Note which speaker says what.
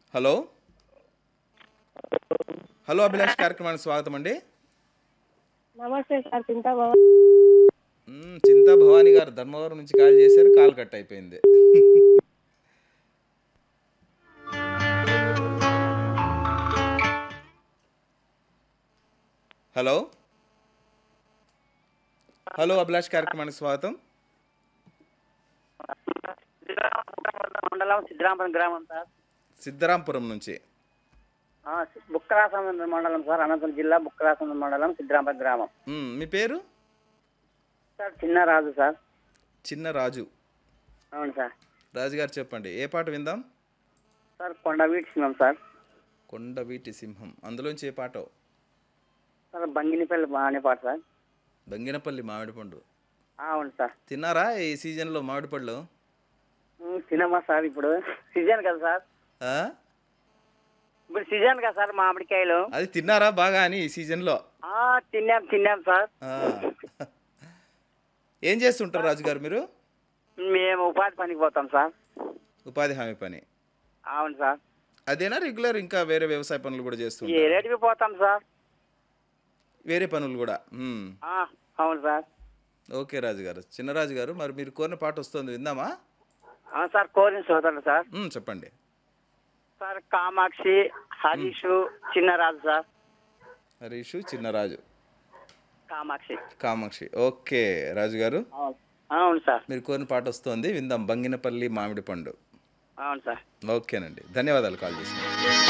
Speaker 1: Hello hello Abhilash కార్యక్రమానికి స్వాగతం అండి
Speaker 2: నమస్తే సార్ చింతా బాబా
Speaker 1: మ్మ్, చింతా భవానీ గారు ధర్మవరం నుంచి కాల్ చేశారు కాల్ కట్ అయిపోయింది హలో హలో అభిలాష్ కార్యక్రమానికి స్వాగతం
Speaker 3: మండలం సిద్ధరామపురం గ్రామం సార్
Speaker 1: సిద్ధరాంపురం నుంచి
Speaker 3: ఆ, బుక్కరాసముద్ర మండలం సార్ అనంతపురం జిల్లా బుక్కరాసముద్ర మండలం సిద్ధరామపురం గ్రామం
Speaker 1: మ్మ్, మీ పేరు
Speaker 3: సార్ చిన్న రాజు సార్
Speaker 1: చిన్న రాజు
Speaker 3: అవును సార్
Speaker 1: రాజు గారు చెప్పండి ఏ పాట విందాం
Speaker 3: సార్ కొండ వీటిసినాం సార్
Speaker 1: కొండవీటి సింహం అందులోంచి ఏ పాట
Speaker 3: సార్ బంగినిపల్లి బాగానే పాడు సార్
Speaker 1: బంగినపల్లి మామిడి పండు
Speaker 3: ఆ, అవును సార్
Speaker 1: తిన్నారా ఈ సీజన్లో మామిడి పళ్ళు
Speaker 3: ఉమ్, తినమా సార్ ఇప్పుడు సీజన్ కదా సార్
Speaker 1: ఆ?
Speaker 3: ఇప్పుడు సీజన్ కదా సార్ మామిడికాయలు
Speaker 1: అది తిన్నారా బాగా అని ఈ సీజన్లో
Speaker 3: ఆ, తిన్నాం తిన్నాం సార్
Speaker 1: ఆ. ఏం చేస్తుంటారు రాజు గారు మీరు
Speaker 3: మేము ఉపాధి పనికి పోతాం సార్
Speaker 1: ఉపాధి హామీ పని
Speaker 3: అవును సార్
Speaker 1: అదేనా రెగ్యులర్ ఇంకా వేరే వ్యవసాయ పనులు కూడా
Speaker 3: ఏ
Speaker 1: చేస్తుంటారు
Speaker 3: రేటుకి పోతాం సార్
Speaker 1: వేరే పనులు కూడా మ్మ్.
Speaker 3: ఆ, అవును సార్
Speaker 1: ఓకే రాజు గారు చిన్నరాజు గారు మరి మీరు కోరిన పాట వస్తుంది విందామా
Speaker 3: అవును సార్ కోరిన సోదరుడు సార్
Speaker 1: మ్మ్, చెప్పండి
Speaker 3: sir Kamakshi Harish Chinnaraju sir
Speaker 1: Harish Chinnaraju
Speaker 3: Kamakshi
Speaker 1: Kamakshi okay Raju garu
Speaker 3: అవును అవును సార్
Speaker 1: మీరు కోరిన పాట వస్తుంది విందాం బంగినపల్లి మామిడి పండు
Speaker 3: అవును సార్
Speaker 1: ఓకేనండి ధన్యవాదాలు కాల్ చేసిన